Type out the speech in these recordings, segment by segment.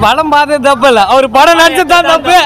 படம் பார்த்தது தப்பு இல்ல அவர் படம் நடிச்சது தான் தப்பு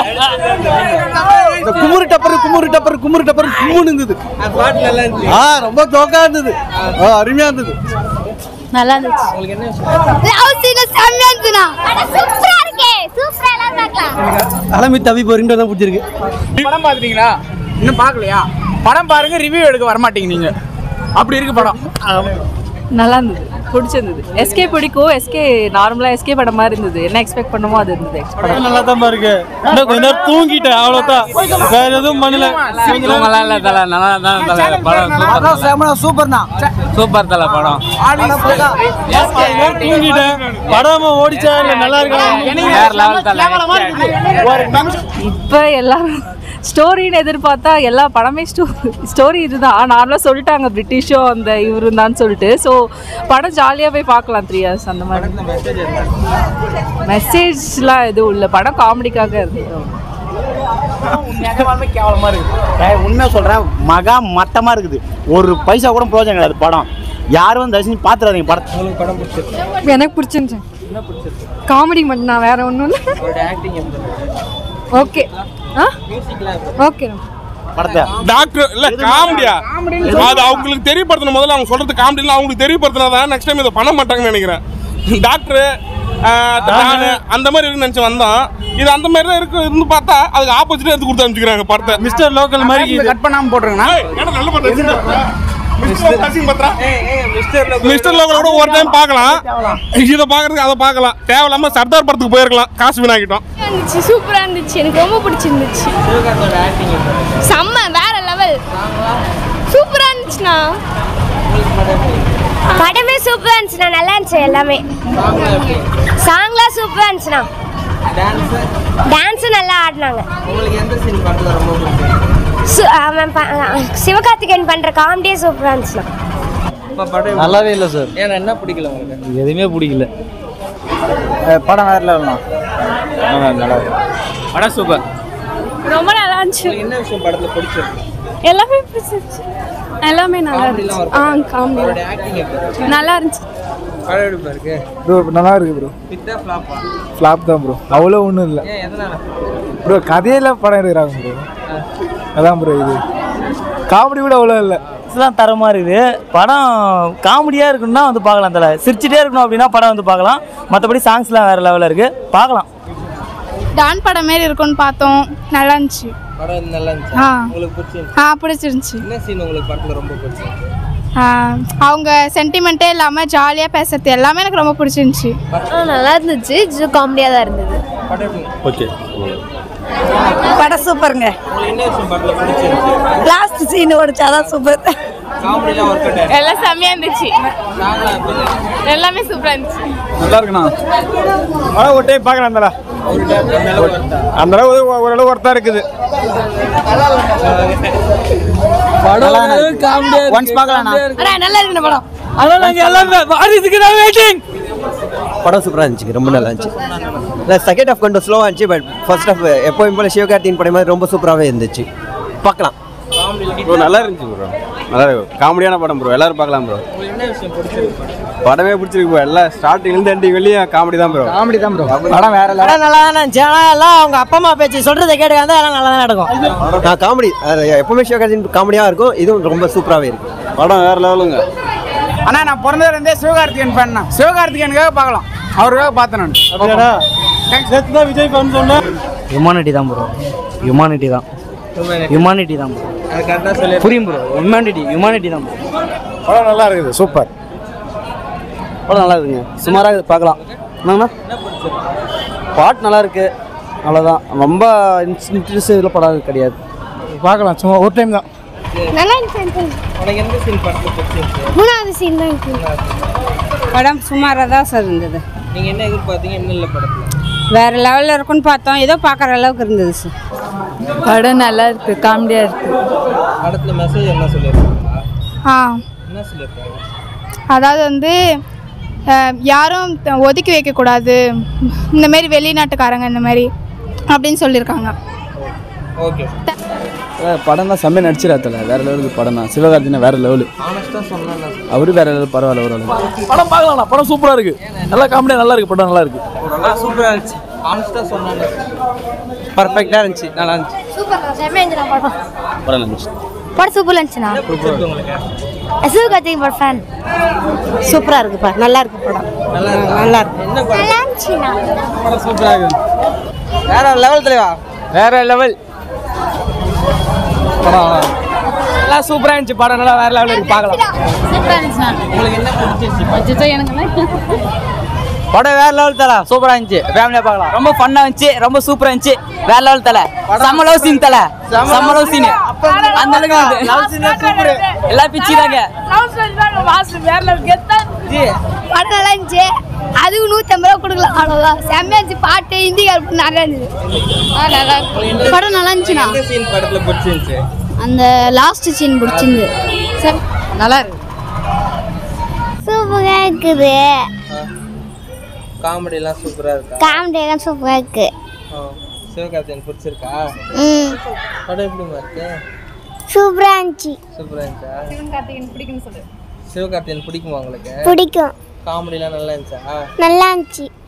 இந்த குமுறு டப்பர் குமுறு டப்பர் குமுறு டப்பர் கும்முன்னு இருந்தது ஆ ரொம்ப ஜோக்கா இருந்தது ஆ, அருமையா இருந்தது நல்லா இருந்துச்சு லவ் சீன் செம்மையா இருந்துச்சுனா சூப்பரா இருக்கே சூப்பரா எல்லாம் பார்க்கலாம் தலைமை தவி போறீங்க தான் பிடிச்சிருக்கு படம் பார்த்துட்டீங்களா இன்னும் பார்க்கலையா படம் பாருங்க ரிவ்யூ எடுக்க வரமாட்டீங்க நீங்க அப்படி இருக்கு படம் நல்லா இருந்தது பிடிச்சிருந்தது எஸ்கே பிடிக்கும் எஸ்கே நார்மலா எஸ்கே படம் மாதிரி இருந்தது என்ன எக்ஸ்பெக்ட் பண்ணமோ அது இருந்தது படம் நல்லா தான் இருக்கு இன்னும் கொஞ்ச நேரம் தூங்கிட்டேன் அவ்வளோதான் வேற எதுவும் பண்ணல நல்லா இல்ல தல நல்லா தான் தல படம் சூப்பர்ண்ணா சூப்பர் தல படம் தூங்கிட்டேன் படம் ஓடிச்சா இல்ல நல்லா இருக்கா வேற லெவல் தல இப்போ எல்லாரும் ஸ்டோரின்னு எதிர்பார்த்தா எல்லா படமே ஸ்டோ ஸ்டோரி இதுதான் நார்மலாக சொல்லிட்டாங்க பிரிட்டிஷும் அந்த இவரு தான் சொல்லிட்டு ஸோ படம் ஜாலியாக போய் பார்க்கலாம் த்ரீ இயர்ஸ் அந்த மாதிரி மெசேஜ்லாம் எதுவும் இல்லை படம் காமெடிக்காக இருந்தது கேவலமா இருக்கு ஏய், உண்மையா சொல்றேன் மகா மட்டமா இருக்குது ஒரு பைசா கூட பிரயோஜனம் கிடையாது படம் யாரும் வந்து தயவு செஞ்சு பாத்துறாதீங்க படம் எனக்கு பிடிச்சிருந்துச்சு காமெடி மட்டும் நான் வேற ஒன்றும் இல்லை ஓகே ஆ ஓகே படத்தை டாக்டர் இல்ல காமெடியா அது அவங்களுக்கு தெரியப்படுத்தணும் முதல்ல அவங்க சொல்றது காமெடி இல்ல அவங்களுக்கு தெரியப்படுத்தினாதான் நெக்ஸ்ட் டைம் இதை பண்ண மாட்டாங்கன்னு நினைக்கிறேன் டாக்டர் அந்த மாதிரி இருக்குன்னு நினைச்சு வந்தோம் இது அந்த மாதிரி தான் இருக்கு இருந்து பார்த்தா அதுக்கு ஆப்போசிட்டா எடுத்து கொடுத்து அனுப்பிச்சுக்கிறாங்க படத்தை மிஸ்டர் லோக்கல் மாதிரி கட் பண்ணாம போட்டுருங்கண்ணா ஏய், ஏன்டா நல்ல படம் எடுத்துட்டு வர? மிஸ்டர் லோக்கல் கூட ஒரு டைம் பார்க்கலாம் இதை பார்க்கறதுக்கு அதை பார்க்கலாம் தேவையில்லாம சர்தார் படத்துக்கு போயிருக்கலாம் காசு வீணாக்கிட்டோம் இருந்துச்சு சூப்பரா இருந்துச்சு எனக்கு ரொம்ப பிடிச்சிருந்துச்சு செம்ம வேற லெவல் சூப்பரா இருந்துச்சுண்ணா படமே சூப்பரா இருந்துச்சுண்ணா நல்லா இருந்துச்சு எல்லாமே சாங்லாம் சூப்பரா இருந்துச்சுண்ணா டான்ஸும் நல்லா ஆடினாங்க சு- அவன் ப- சிவகார்த்திகேயன் பண்ற காமெடியே சூப்பரா இருந்துச்சுண்ணா நல்லாவே இல்லை சார் ஏன்னா என்ன பிடிக்கல உங்களுக்கு எதுவுமே பிடிக்கல படம் வேற லெவலாம் படம் சூப்பர் ரொம்ப நல்லா இருந்துச்சு என்ன விஷயம் படத்துல பிடிச்சிருக்கு எல்லாமே பிடிச்சிருச்சு எல்லாமே நல்லா இருந்துச்சு ஆ காமெடி ஆக்டிங் நல்லா இருந்துச்சு படம் எடுப்பா இருக்கு ப்ரோ நல்லா இருக்கு ப்ரோ வித்தா ஃபிளாப்பா ஃப்ளாப் தான் ப்ரோ அவ்வளோ ஒன்றும் இல்லை ஏன் எதனால ப்ரோ கதையில படம் எடுக்கிறாங்க ப்ரோ அதான் ப்ரோ இது காமெடி கூட அவ்வளோ இல்லை தான் தரமாக இருக்குது படம் காமெடியாக இருக்கணும்னா வந்து பார்க்கலாம் தலை சிரிச்சிட்டே இருக்கணும் அப்படின்னா படம் வந்து பார்க்கலாம் மற்றபடி சாங்ஸ்லாம் வேறு லெவலில் இருக்குது பார்க்கலாம் டான் படம் மாரி இருக்கும்னு பார்த்தோம் நல்லா இருந்துச்சு படம் நல்லா இருந்துச்சு ஆ உங்களுக்கு பிடிச்சிருந்துச்சு ஆ பிடிச்சிருந்துச்சு என்ன சீன் உங்களுக்கு படத்துல ரொம்ப பிடிச்சிருக்கு ஆ, அவங்க சென்டிமெண்ட்டே இல்லாமல் ஜாலியாக பேசுறது எல்லாமே எனக்கு ரொம்ப பிடிச்சிருந்துச்சு நல்லா இருந்துச்சு காமெடியா தான் இருந்தது படம் எப்படி? ஓகே படம் சூப்பருங்க உங்களுக்கு என்ன விஷயம் படத்துல பிடிச்சிருக்கு லாஸ்ட் சீன் ஓடிச்சாதான் சூப்பர் காமெடிலாம் ஒர்க் அவுட் எல்லாம் செம்மையாக இருந்துச்சு எல்லாமே சூப்பராக இருந்துச்சு நல்லா இருக்குண்ணா படம் ஒரு டைம் பார்க்கலாம் தலை அந்த அளவு ஓரளவு ஒருத்தா இருக்குது ஒன்ஸ் பார்க்கலாம் நல்லா இருக்கு படம் அதான் நாங்க எல்லாமே வாரிசுக்கு தான் வெயிட்டிங் படம் சூப்பராக இருந்துச்சு ரொம்ப நல்லா இருந்துச்சு இல்லை செகண்ட் ஹாஃப் கொஞ்சம் ஸ்லோவாக இருந்துச்சு பட் ஃபர்ஸ்ட் ஹாஃப் எப்போயும் போல சிவகார்த்தியின் படம் மாதிரி ரொம்ப சூப்பராகவே இருந்துச்சு பார்க்கலாம் ப்ரோ நல்லா இருந்துச்சு ப்ரோ நல்லா இருக்கு காமெடியான படம் ப்ரோ எல்லாரும் பார்க்கலாம் ப்ரோ உங்களுக்கு என்ன விஷயம் பிடிச்சிருக்கு படமே பிடிச்சிருக்கு ப்ரோ எல்லாம் ஸ்டார்டிங்லேருந்து எண்டிங் வெளியும் காமெடி தான் ப்ரோ காமெடி தான் ப்ரோ படம் வேற படம் நல்லா தான் இருந்துச்சு ஆனால் எல்லாம் அவங்க அப்பா அம்மா பேச்சு சொல்றதை கேட்டுக்காந்து எல்லாம் நல்லா தான் நடக்கும் நான் காமெடி எப்போவுமே சிவகார்த்தியின் காமெடியாக இருக்கும் இதுவும் ரொம்ப சூப்பராகவே இருக்கு படம் வேற லெவலுங்க அண்ணா நான் பிறந்ததுல இருந்தே சிவகார்த்திகேயன் ஃபேன் தான் சிவகார்த்திகேயனுக்காக பார்க்கலாம் அவருக்காக பார்த்தேன் நான் நேற்று தான் விஜய் ஃபேன் சொன்னேன் ஹியூமானிட்டி தான் ப்ரோ ஹியூமானிட்டி தான் ஹியூமானிட்டி தான் ப்ரோ அது கரெக்டாக சொல்லி புரியும் ப்ரோ ஹியூமானிட்டி ஹியூமானிட்டி தான் ப்ரோ படம் நல்லா இருக்குது சூப்பர் படம் நல்லா இருக்குங்க சுமாராக பார்க்கலாம் என்னங்கண்ணா பாட்டு நல்லா இருக்கு அவ்வளோதான் ரொம்ப இன்ட்ரெஸ்ட் இதில் படம் கிடையாது பார்க்கலாம் சும்மா ஒரு டைம் தான் நல்லா இருந்துச்சு உனக்கு எந்த சீன் படத்துல பிடிச்சிருக்கு மூணாவது சீன் தான் இருக்கு படம் சுமாராக தான் சார் இருந்தது நீங்க என்ன எதிர்பார்த்தீங்க என்ன இல்லை படத்துல வேற லெவலில் இருக்கும்னு பார்த்தோம் ஏதோ பார்க்குற அளவுக்கு இருந்தது சார் படம் நல்லா இருக்கு காமெடியாக இருக்கு படத்துல மெசேஜ் என்ன சொல்லியிருக்காங்க ஆ என்ன சொல்லியிருக்காங்க அதாவது வந்து அஹ், யாரும் த- ஒதுக்கி வைக்கக்கூடாது இந்த மாதிரி வெளிநாட்டுக்காரங்க இந்த மாதிரி அப்படின்னு சொல்லியிருக்காங்க ஓகே படம் தான் செம்மையாக நடிச்சிடாத்தல வேற லெவலுக்கு படம் தான் சிவகார்த்தினா வேற லெவலு அவரு வேற லெவல் பரவாயில்ல ஓரளவு படம் பார்க்கலாம் படம் சூப்பராக இருக்கு நல்லா காமெடியாக நல்லா இருக்கு படம் நல்லா இருக்கு சூப்பராக இருந்துச்சு ஆனஸ்டாக சொன்னாங்க பர்ஃபெக்டாக இருந்துச்சு நல்லா இருந்துச்சு சூப்பர் செம்மையா இருந்துச்சு படம் படம் நடிச்சு படம் சூப்பராக இருந்துச்சுண்ணா சிவகார்த்திகேயன் படம் ஃபேன் சூப்பராக இருக்குப்பா நல்லா இருக்கு படம் நல்லா இருக்கு நல்லா இருந்துச்சுண்ணா படம் சூப்பராக இருக்கு வேற லெவல் தலைவா வேற லெவல் படம் நல்லா சூப்பரா இருந்துச்சு படம் நல்லா வேற லெவல் இருக்கு பார்க்கலாம் சூப்பராக இருந்துச்சுண்ணா உங்களுக்கு என்ன பிடிச்சிருச்சு எனக்கு படம் வேற லெவல் தல சூப்பரா இருந்துச்சு ஃபேமிலியா பார்க்கலாம் ரொம்ப ஃபன்னா இருந்துச்சு ரொம்ப சூப்பரா இருந்துச்சு வேற லெவல் தல செம்ம லவ் சீன் தல செம்ம லவ் சீன் அந்த அளவுக்கு லவ் சீன் சூப்பர் எல்லாம் பிச்சி தாங்க படம் நல்லா இருந்துச்சு அதுக்கு நூற்றி ஐம்பது ரூபா கொடுக்கலாம் அவ்வளோதான் செம்மையா இருந்துச்சு பாட்டு ஹிந்திக்கார நிறையா இருந்தது நல்லா படம் நல்லா இருந்துச்சுண்ணா எந்த சீன் படத்தில் பிடிச்சிருந்துச்சு அந்த லாஸ்ட் சீன் பிடிச்சிருந்து சரி நல்லா இருக்கு சூப்பராக இருக்குது காமெடிலாம் சூப்பராக இருக்கா காமெடியெல்லாம் சூப்பராக இருக்கு ஆ. சிவகார்த்திகேயன் பிடிச்சிருக்கா ம் படம் எப்படிமா இருக்கு சூப்பராக இருந்துச்சு சூப்பராக இருந்துச்சா சிவகார்த்திகேயன் பிடிக்கும்னு சொல்லு சிவகார்த்திகேயன் பிடிக்குமா உங்களுக்கு பிடிக்கும் காமெடிலாம் நல்லா இருந்துச்சா நல்லா இருந்துச்சு